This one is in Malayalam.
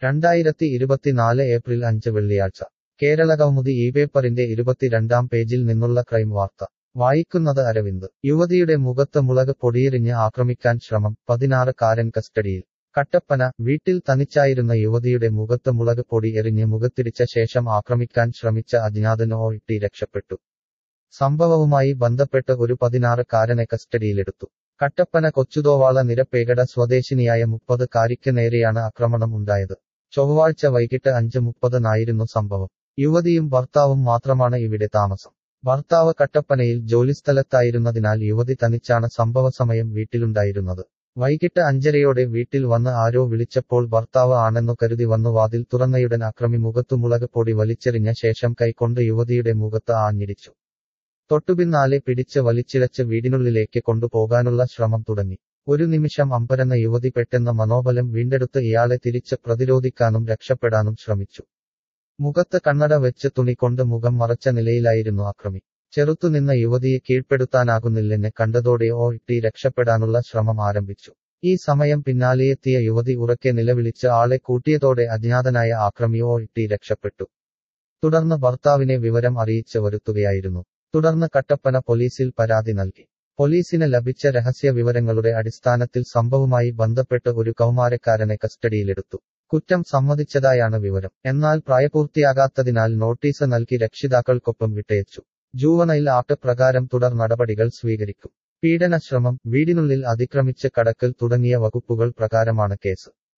രണ്ടായിരത്തി ഇരുപത്തിനാല് ഏപ്രിൽ അഞ്ച് വെള്ളിയാഴ്ച കേരളകൗമുദി ഈ പേപ്പറിന്റെ ഇരുപത്തിരണ്ടാം പേജിൽ നിന്നുള്ള ക്രൈം വാർത്ത വായിക്കുന്നത് അരവിന്ദ് യുവതിയുടെ മുഖത്ത് മുളക് പൊടിയെറിഞ്ഞ് ആക്രമിക്കാൻ ശ്രമം പതിനാറ് കാരൻ കസ്റ്റഡിയിൽ കട്ടപ്പന വീട്ടിൽ തനിച്ചായിരുന്ന യുവതിയുടെ മുഖത്ത് മുളക് പൊടി എറിഞ്ഞ് മുഖത്തിടിച്ച ശേഷം ആക്രമിക്കാൻ ശ്രമിച്ച അജ്ഞാതൻ ഓയിട്ടി രക്ഷപ്പെട്ടു സംഭവവുമായി ബന്ധപ്പെട്ട് ഒരു പതിനാറ് കാരനെ കസ്റ്റഡിയിലെടുത്തു കട്ടപ്പന കൊച്ചുതോവാള നിരപ്പേകട സ്വദേശിനിയായ മുപ്പത് കാരിക്ക് നേരെയാണ് ആക്രമണം ഉണ്ടായത് ചൊവ്വാഴ്ച വൈകിട്ട് അഞ്ച് മുപ്പതിനായിരുന്നു സംഭവം യുവതിയും ഭർത്താവും മാത്രമാണ് ഇവിടെ താമസം ഭർത്താവ് കട്ടപ്പനയിൽ ജോലിസ്ഥലത്തായിരുന്നതിനാൽ യുവതി തനിച്ചാണ് സംഭവസമയം വീട്ടിലുണ്ടായിരുന്നത് വൈകിട്ട് അഞ്ചരയോടെ വീട്ടിൽ വന്ന് ആരോ വിളിച്ചപ്പോൾ ഭർത്താവ് ആണെന്നു കരുതി വന്നു വാതിൽ തുറന്നയുടൻ അക്രമി മുഖത്തു മുളക് പൊടി വലിച്ചെറിഞ്ഞ ശേഷം കൈകൊണ്ട് യുവതിയുടെ മുഖത്ത് ആഞ്ഞിടിച്ചു തൊട്ടുപിന്നാലെ പിടിച്ച് വലിച്ചിഴച്ച് വീടിനുള്ളിലേക്ക് കൊണ്ടുപോകാനുള്ള ശ്രമം തുടങ്ങി ഒരു നിമിഷം അമ്പരന്ന യുവതി പെട്ടെന്ന് മനോബലം വീണ്ടെടുത്ത് ഇയാളെ തിരിച്ച് പ്രതിരോധിക്കാനും രക്ഷപ്പെടാനും ശ്രമിച്ചു മുഖത്ത് കണ്ണട വെച്ച് തുണി കൊണ്ട് മുഖം മറച്ച നിലയിലായിരുന്നു അക്രമി ചെറുത്തുനിന്ന യുവതിയെ കീഴ്പ്പെടുത്താനാകുന്നില്ലെന്ന് കണ്ടതോടെ ഓ ഇട്ടി രക്ഷപ്പെടാനുള്ള ശ്രമം ആരംഭിച്ചു ഈ സമയം പിന്നാലെയെത്തിയ യുവതി ഉറക്കെ നിലവിളിച്ച് ആളെ കൂട്ടിയതോടെ അജ്ഞാതനായ ആക്രമി ഓ ഇട്ടി രക്ഷപ്പെട്ടു തുടർന്ന് ഭർത്താവിനെ വിവരം അറിയിച്ച് വരുത്തുകയായിരുന്നു തുടർന്ന് കട്ടപ്പന പോലീസിൽ പരാതി നൽകി പോലീസിന് ലഭിച്ച രഹസ്യ വിവരങ്ങളുടെ അടിസ്ഥാനത്തിൽ സംഭവവുമായി ബന്ധപ്പെട്ട് ഒരു കൗമാരക്കാരനെ കസ്റ്റഡിയിലെടുത്തു കുറ്റം സമ്മതിച്ചതായാണ് വിവരം എന്നാൽ പ്രായപൂർത്തിയാകാത്തതിനാൽ നോട്ടീസ് നൽകി രക്ഷിതാക്കൾക്കൊപ്പം വിട്ടയച്ചു ജൂവനൈൽ ആക്ട് പ്രകാരം തുടർ നടപടികൾ സ്വീകരിക്കും പീഡനശ്രമം വീടിനുള്ളിൽ അതിക്രമിച്ച് കടക്കൽ തുടങ്ങിയ വകുപ്പുകൾ പ്രകാരമാണ് കേസ്